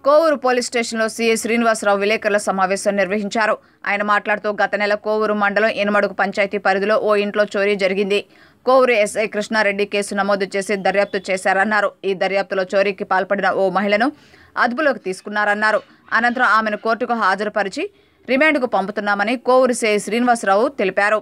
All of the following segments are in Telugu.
కోవూరు పోలీస్ స్టేషన్లో సీఐ శ్రీనివాసరావు విలేకరుల సమావేశం నిర్వహించారు ఆయన మాట్లాడుతూ గత నెల కోవూరు మండలం ఎనుమడుగు పంచాయతీ పరిధిలో ఓ ఇంట్లో చోరీ జరిగింది కోవూరు ఎస్ఐ కృష్ణారెడ్డి కేసు నమోదు చేసి దర్యాప్తు చేశారన్నారు ఈ దర్యాప్తులో చోరీకి పాల్పడిన ఓ మహిళను అదుపులోకి తీసుకున్నారన్నారు అనంతరం ఆమెను కోర్టుకు హాజరుపరిచి రిమాండ్కు పంపుతున్నామని కోవూరు సిఐ శ్రీనివాసరావు తెలిపారు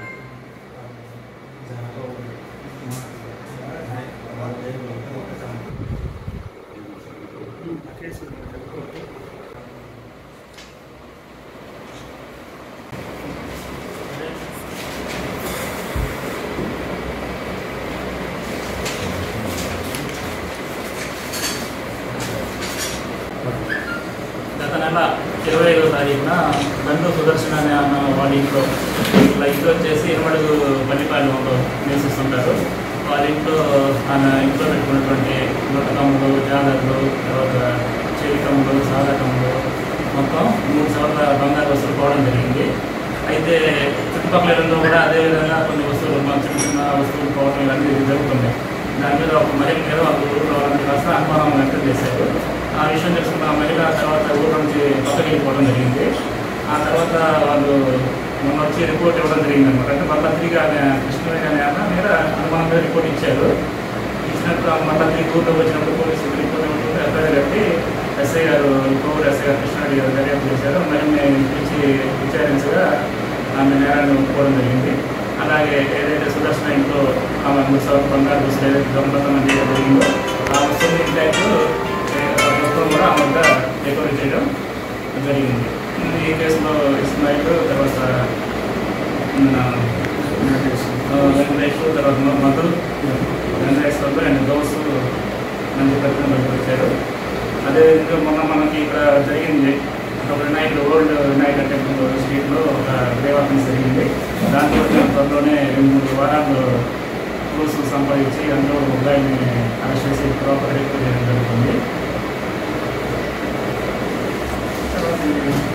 గత నెల ఇరవై ఐదో తారీఖున బంధు సుదర్శన అనే అన్న వాళ్ళ ఇంట్లో వాళ్ళ ఇంట్లో వచ్చేసి ఇరుమడుగు పల్లిపాలెంలో నివసిస్తుంటారు వాళ్ళ ఇంట్లో ఆయన ఇంట్లో పెట్టుకున్నటువంటి నూటకమ్ములు జాలర్లు తర్వాత చెవికమ్ములు సాదాకమ్ములు మొత్తం మూడు సార్ల బంగారు వస్తువులు పోవడం జరిగింది అయితే చుట్టుపక్కల ఇళ్ళలో కూడా అదే విధంగా కొన్ని వస్తువులు మా చిన్న చిన్న వస్తువులు పోవడం ఇవన్నీ జరుగుతున్నాయి దాని మీద ఒక మహిళ మీద ఒక ఊళ్ళో వాళ్ళని కాస్త అనుమానం వ్యక్తం చేశారు ఆ విషయం తెలుసుకున్న ఆ మహిళ తర్వాత ఊళ్ళో నుంచి పక్కకి వెళ్ళిపోవడం జరిగింది ఆ తర్వాత వాళ్ళు మొన్న వచ్చి రిపోర్ట్ ఇవ్వడం జరిగింది అనమాట అంటే మళ్ళీ తిరిగి ఆయన కృష్ణవేణి అనే ఆయన మీద అనుమానం మీద రిపోర్ట్ ఇచ్చారు ఇచ్చినప్పుడు ఆ మళ్ళీ తిరిగి ఊళ్ళో వచ్చినప్పుడు పోలీసులు రిపోర్ట్ ఇవ్వడం ఎఫ్ఐఆర్ కట్టి ఎస్ఐ గారు కోవూరు ఎస్ఐ గారు కృష్ణారెడ్డి గారు దర్యాప్తు చేశారు మహిళని పిలిచి విచారించగా ఆమె నేరాన్ని ఒప్పుకోవడం జరిగింది అలాగే ఏదైతే సుదర్శన ఇంట్లో ఆమె మూడు సార్లు బంగారు వస్తువులు ఏదైతే దొంగతనం చేయడం జరిగిందో ఆ వస్తువులు ఇంట్లో మొత్తం కూడా ఆమె వద్ద రికవరీ చేయడం జరిగింది ఈ కేసులో ఇస్మాయిల్ తర్వాత మన, ఆ, వెంకటేష్ తర్వాత మ- మధు వెంకటేశ్వర్లు అండ్ దోస్ మంచి ప్రతినిధులు వచ్చారు అదేవిధంగా మొన్న మనకి ఇక్కడ జరిగింది ఒక వినాయకుడు ఓల్డ్ వినాయక టెంపుల్ స్ట్రీట్లో ఒక దేవాలయం జరిగింది దాంట్లో వచ్చిన త్వరలోనే రెండు మూడు వారాల్లో క్రూస్ సంపాదించి అందులో ఒక అబ్బాయిని అరెస్ట్ చేసి ప్రాపర్ రిపోర్ట్ చేయడం జరుగుతుంది తర్వాత